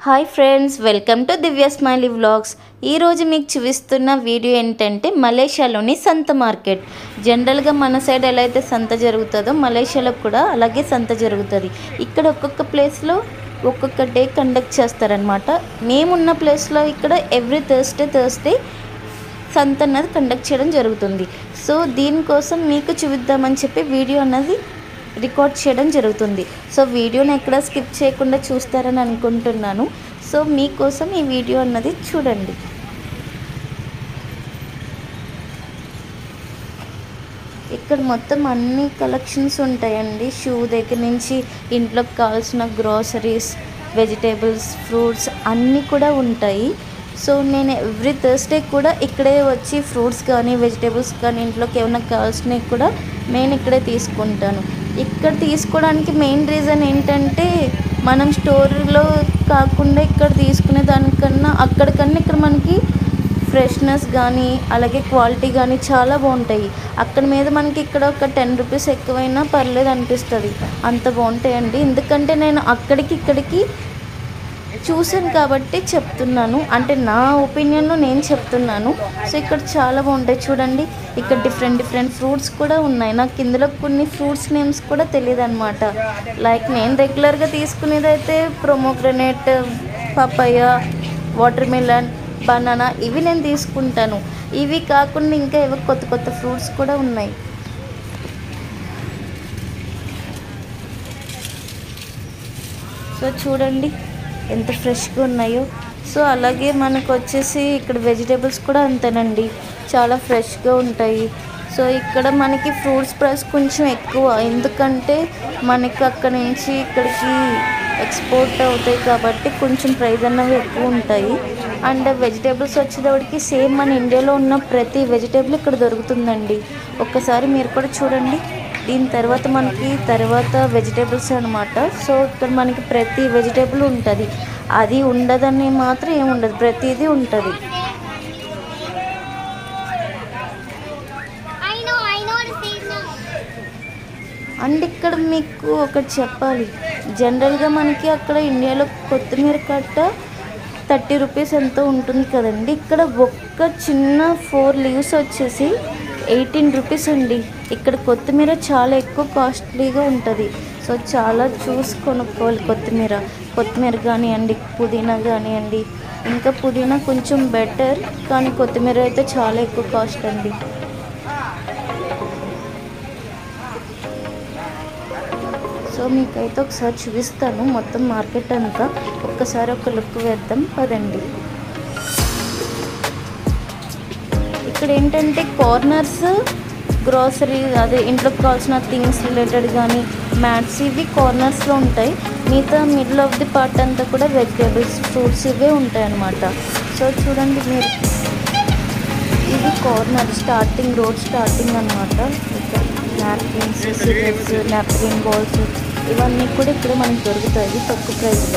Hi friends welcome to Divya smiley vlogs ఈరోజు మీకు చూపిస్తున్న వీడియో ఏంటంటే మలేషియాలోని సంత మార్కెట్ జనరల్గా మన సైడ్ ఎలా అయితే సంత జరుగుతుందో మలేషియాలో కూడా అలాగే సంత జరుగుతుంది ఇక్కడ ఒక్కొక్క ప్లేస్లో ఒక్కొక్క డే కండక్ట్ చేస్తారనమాట మేమున్న ప్లేస్లో ఇక్కడ ఎవ్రీ థర్స్డే థర్స్డే సంత అన్నది కండక్ట్ చేయడం జరుగుతుంది సో దీనికోసం మీకు చూపిద్దామని చెప్పి వీడియో అన్నది రికార్డ్ చేయడం జరుగుతుంది సో వీడియోని ఎక్కడ స్కిప్ చేయకుండా చూస్తారని అనుకుంటున్నాను సో మీకోసం ఈ వీడియో అన్నది చూడండి ఇక్కడ మొత్తం అన్ని కలెక్షన్స్ ఉంటాయండి షూ దగ్గర నుంచి ఇంట్లోకి కావాల్సిన గ్రాసరీస్ వెజిటేబుల్స్ ఫ్రూట్స్ అన్నీ కూడా ఉంటాయి సో నేను ఎవ్రీ థర్స్డే కూడా ఇక్కడే వచ్చి ఫ్రూట్స్ కానీ వెజిటేబుల్స్ కానీ ఇంట్లోకి ఏమైనా కావాల్సినవి కూడా నేను ఇక్కడే తీసుకుంటాను ఇక్కడ తీసుకోవడానికి మెయిన్ రీజన్ ఏంటంటే మనం స్టోర్లో కాకుండా ఇక్కడ తీసుకునే దానికన్నా అక్కడికన్నా ఇక్కడ మనకి ఫ్రెష్నెస్ కానీ అలాగే క్వాలిటీ కానీ చాలా బాగుంటాయి అక్కడ మీద మనకి ఇక్కడ ఒక టెన్ రూపీస్ ఎక్కువైనా పర్లేదు అనిపిస్తుంది అంత బాగుంటాయండి ఎందుకంటే నేను అక్కడికి ఇక్కడికి చూసాను కాబట్టి చెప్తున్నాను అంటే నా ఒపీనియన్లో నేను చెప్తున్నాను సో ఇక్కడ చాలా బాగుంటాయి చూడండి ఇక్కడ డిఫరెంట్ డిఫరెంట్ ఫ్రూట్స్ కూడా ఉన్నాయి నాకు ఇందులో కొన్ని ఫ్రూట్స్ నేమ్స్ కూడా తెలియదు అనమాట లైక్ నేను రెగ్యులర్గా తీసుకునేది అయితే pomegranate papaya watermelon banana ఇవి నేను తీసుకుంటాను ఇవి కాకుండా ఇంకా ఏవో కొత్త కొత్త ఫ్రూట్స్ కూడా ఉన్నాయి సో చూడండి ఎంత ఫ్రెష్గా ఉన్నాయో సో అలాగే మనకు వచ్చేసి ఇక్కడ వెజిటేబుల్స్ కూడా అంతేనండి చాలా ఫ్రెష్గా ఉంటాయి సో ఇక్కడ మనకి ఫ్రూట్స్ ప్రైస్ కొంచెం ఎక్కువ ఎందుకంటే మనకి అక్కడ నుంచి ఇక్కడికి ఎక్స్పోర్ట్ అవుతాయి కాబట్టి కొంచెం ప్రైస్ అన్నవి ఎక్కువ ఉంటాయి అండ్ వెజిటేబుల్స్ వచ్చేటప్పటికి సేమ్ మన ఇండియాలో ఉన్న ప్రతి వెజిటేబుల్ ఇక్కడ దొరుకుతుందండి ఒక్కసారి మీరు కూడా చూడండి దీని తర్వాత మనకి తర్వాత వెజిటేబుల్స్ అనమాట సో ఇక్కడ మనకి ప్రతి వెజిటేబుల్ ఉంటుంది అది ఉండదని మాత్రం ఏముండదు ప్రతిదీ ఉంటుంది I know, I know the same now. And ఇక్కడ మీకు ఒకటి చెప్పాలి జనరల్గా మనకి అక్కడ ఇండియాలో కొత్తిమీర కట్ట థర్టీ రూపీస్ ఎంతో ఉంటుంది కదండి ఇక్కడ ఒక్క చిన్న ఫోర్ లీవ్స్ వచ్చేసి ఎయిటీన్ రూపీస్ అండి ఇక్కడ కొత్తిమీర చాలా ఎక్కువ కాస్ట్లీగా ఉంటుంది సో చాలా చూసి కొనుక్కోవాలి కొత్తిమీర కొత్తిమీర కానివ్వండి పుదీనా కానివ్వండి ఇంకా పుదీనా కొంచెం బెటర్ కానీ కొత్తిమీర అయితే చాలా ఎక్కువ కాస్ట్ అండి సో మీకైతే ఒకసారి చూపిస్తాను మొత్తం మార్కెట్ అంతా ఒక్కసారి ఒక లుక్ వేద్దాం పదండి ఇక్కడ ఏంటంటే కార్నర్స్ గ్రోసరీ అదే ఇంట్లోకి కావాల్సిన థింగ్స్ రిలేటెడ్ కానీ మ్యాట్స్ ఇవి కార్నర్స్లో ఉంటాయి మిగతా మిడిల్ ఆఫ్ ది పార్ట్ అంతా కూడా వెజిటేబుల్స్ ఫ్రూట్స్ ఇవే ఉంటాయి అన్నమాట సో చూడండి మీరు ఇది కార్నర్ స్టార్టింగ్ రోడ్ స్టార్టింగ్ అనమాట ఇక్కడ నాప్కిన్స్ సిగరెట్స్ నాప్కిన్ బాల్స్ ఇవన్నీ కూడా ఇక్కడ మనకి దొరుకుతాయి తక్కువ ప్రైస్లో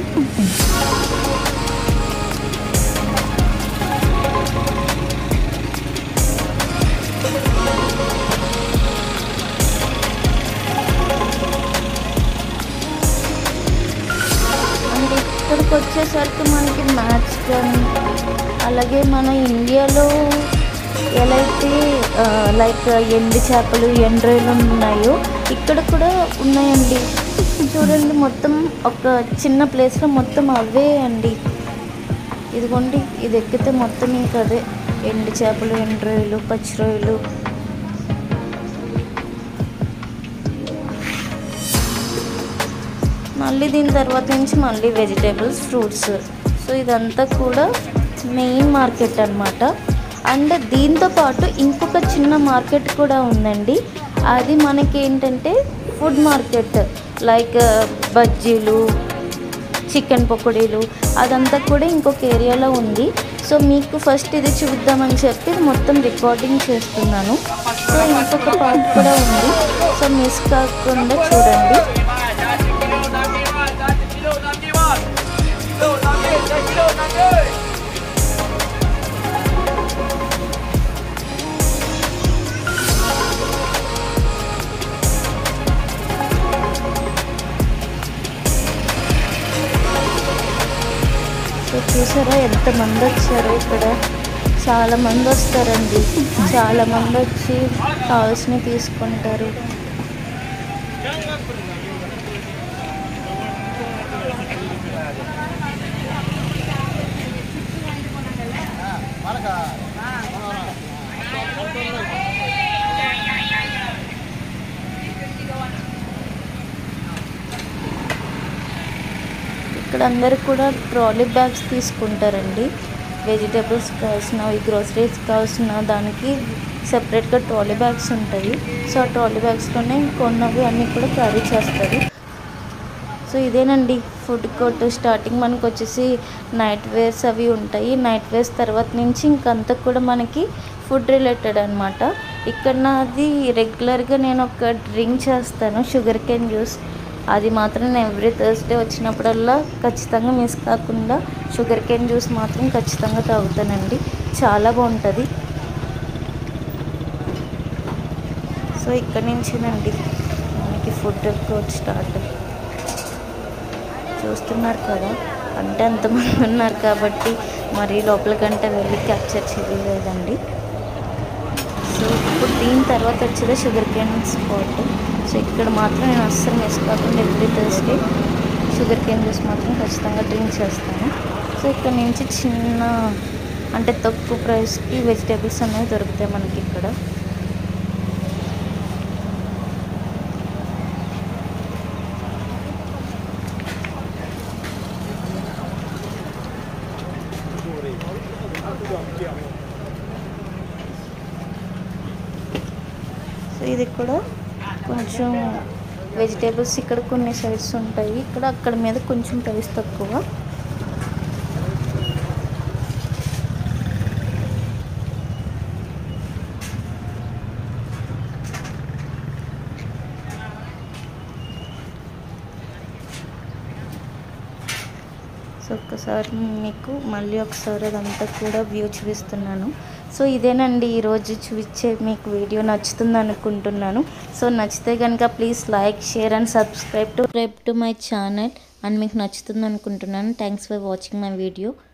అండ్ ఇక్కడికి వచ్చేసరికి మనకి మ్యాథ్స్ కానీ అలాగే మన ఇండియాలో ఎలా అయితే లైక్ ఎండు చేపలు ఎండ్రాయిలు ఉన్నాయో ఇక్కడ కూడా ఉన్నాయండి చూడండి మొత్తం ఒక చిన్న ప్లేస్లో మొత్తం అవే అండి ఇదిగోండి ఇది ఎక్కితే మొత్తం ఇంకా అదే ఎండు చేపలు ఎండ్రాయిలు పచ్చి రొయ్యలు మళ్ళీ దీని తర్వాత నుంచి మళ్ళీ వెజిటేబుల్స్ ఫ్రూట్స్ సో ఇదంతా కూడా మెయిన్ మార్కెట్ అనమాట అండ్ దీంతో పాటు ఇంకొక చిన్న మార్కెట్ కూడా ఉందండి అది మనకి ఏంటంటే ఫుడ్ మార్కెట్ లైక్ బజ్జీలు చికెన్ పకోడీలు అదంతా కూడా ఇంకొక ఏరియాలో ఉంది సో మీకు ఫస్ట్ ఇది చూద్దామని చెప్పి ఇది మొత్తం రికార్డింగ్ చేస్తున్నాను సో ఇంకొక పార్ట్ కూడా ఉంది సో మిస్ కాకుండా చూడండి సో చూసారా ఎంతమంది వచ్చారో ఇక్కడ చాలా మంది వస్తారండి చాలా మంది వచ్చి కావాల్సినవి తీసుకుంటారు ఇక్కడ అందరు కూడా ట్రాలీ బ్యాగ్స్ తీసుకుంటారండి వెజిటేబుల్స్ కావాల్సినవి గ్రోసరీస్ కావాల్సిన దానికి సెపరేట్గా ట్రాలీ బ్యాగ్స్ ఉంటాయి సో ఆ ట్రాలీ బ్యాగ్స్లోనే కొన్నవి అన్నీ కూడా క్యారీ చేస్తారు సో ఇదేనండి ఫుడ్ కోర్ట్ స్టార్టింగ్ మనకు వచ్చేసి నైట్ వేర్స్ అవి ఉంటాయి నైట్ వేర్స్ తర్వాత నుంచి ఇంకంతా కూడా మనకి ఫుడ్ రిలేటెడ్ అనమాట ఇక్కడ నాది రెగ్యులర్గా నేను ఒక డ్రింక్ చేస్తాను షుగర్ కేన్ జ్యూస్ అది మాత్రం నేను ఎవ్రీ థర్స్డే వచ్చినప్పుడల్లా ఖచ్చితంగా మిస్ కాకుండా షుగర్ కేన్ జ్యూస్ మాత్రం ఖచ్చితంగా తాగుతానండి చాలా బాగుంటుంది సో ఇక్కడ నుంచేనండి మనకి ఫుడ్ కోర్ట్ స్టార్ట్ చూస్తున్నారు కదా అంటే అంతమంది ఉన్నారు కాబట్టి మరి లోపలికంటే వెళ్ళి క్యాప్చర్ చేయలేదండి సో ఇప్పుడు దీని తర్వాత వచ్చేది షుగర్ కేన్ స్పాట్ సో ఇక్కడ మాత్రం నేను అస్సలు మిస్ కాకుండా every Thursday sugar cane juice మాత్రం ఖచ్చితంగా డ్రింక్ చేస్తాను సో ఇక్కడ నుంచి చిన్న అంటే తక్కువ ప్రైస్కి వెజిటేబుల్స్ అనేవి దొరుకుతాయి మనకి ఇక్కడ సో ఇది కూడా కొంచెం వెజిటేబుల్స్ ఇక్కడ కొన్ని సైడ్స్ ఉంటాయి ఇక్కడ అక్కడ మీద కొంచెం ప్రైస్ తక్కువ సో ఒక్కసారి మీకు మళ్ళీ ఒకసారి అదంతా కూడా వ్యూ చూపిస్తున్నాను సో ఇదేనండి ఈరోజు చూపించే మీకు వీడియో నచ్చుతుంది అనుకుంటున్నాను సో నచ్చితే కనుక please like share and subscribe to subscribe to my channel and మీకు నచ్చుతుంది అనుకుంటున్నాను thanks for watching my video